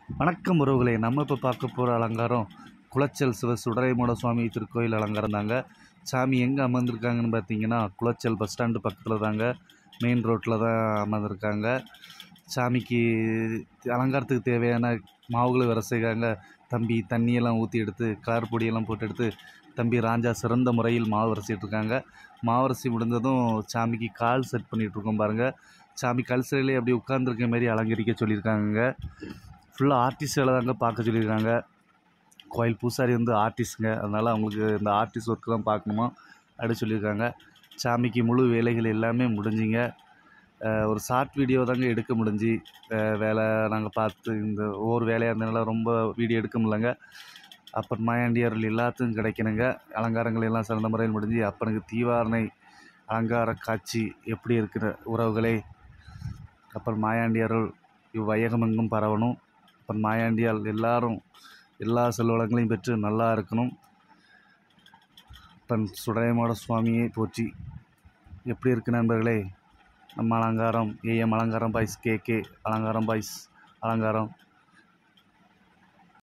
வணக்கம் உறவுகளே நம்ம இப்போ பார்க்க போகிற அலங்காரம் குளச்சல் சிவ சுடரைமூட சுவாமி திருக்கோயில் அலங்காரம் தாங்க சாமி எங்கே அமர்ந்திருக்காங்கன்னு பார்த்தீங்கன்னா குளச்சல் பஸ் ஸ்டாண்டு பக்கத்தில் தாங்க மெயின் ரோட்டில் தான் அமர்ந்திருக்காங்க சாமிக்கு அலங்காரத்துக்கு தேவையான மாவுகளை வர செய்கிறாங்க தம்பி தண்ணியெல்லாம் ஊற்றி எடுத்து கலர் பொடியெல்லாம் போட்டு எடுத்து தம்பி ராஜா சிறந்த முறையில் மாவு வரைச்சிட்டு இருக்காங்க மாவரசி முடிந்ததும் சாமிக்கு கால் செட் பண்ணிகிட்டு இருக்கோம் பாருங்கள் சாமி கல்சரிலே அப்படி உட்கார்ந்துருக்க மாதிரி அலங்கரிக்க சொல்லியிருக்காங்க ஃபுல்லாக ஆர்டிஸ்ட் வேலை தாங்க பார்க்க சொல்லியிருக்காங்க கோயில் பூசாரி வந்து ஆர்டிஸ்ட்டுங்க அதனால் அவங்களுக்கு இந்த ஆர்டிஸ்ட் ஒர்க் தான் பார்க்கணுமா அப்படி சொல்லியிருக்காங்க சாமிக்கு முழு வேலைகள் எல்லாமே முடிஞ்சுங்க அஹ் ஒரு ஷார்ட் வீடியோ தாங்க எடுக்க முடிஞ்சு அஹ் வேலை நாங்கள் பார்த்து இந்த ஒவ்வொரு வேலையாக இருந்தனால ரொம்ப வீடியோ எடுக்க முடியலங்க அப்பன் மாயாண்டியர்கள் எல்லாத்துக்கும் கிடைக்கணுங்க அலங்காரங்கள் எல்லாம் சிறந்த முறையில் முடிஞ்சு அப்பனுக்கு தீவாரணை அலங்கார காட்சி எப்படி இருக்கிற உறவுகளே அப்பன் மாயாண்டியர்கள் இவ்வையகமெங்கும் பரவணும் அப்பன் மாயாண்டியால் எல்லாரும் எல்லா செல்வளங்களையும் பெற்று நல்லா இருக்கணும் அப்பன் சுடயமாட சுவாமியை போற்றி எப்படி இருக்கு நண்பர்களே நம்ம அலங்காரம் ஏஎம் அலங்காரம் பாய்ஸ் கேகே அலங்காரம் பாய்ஸ் அலங்காரம்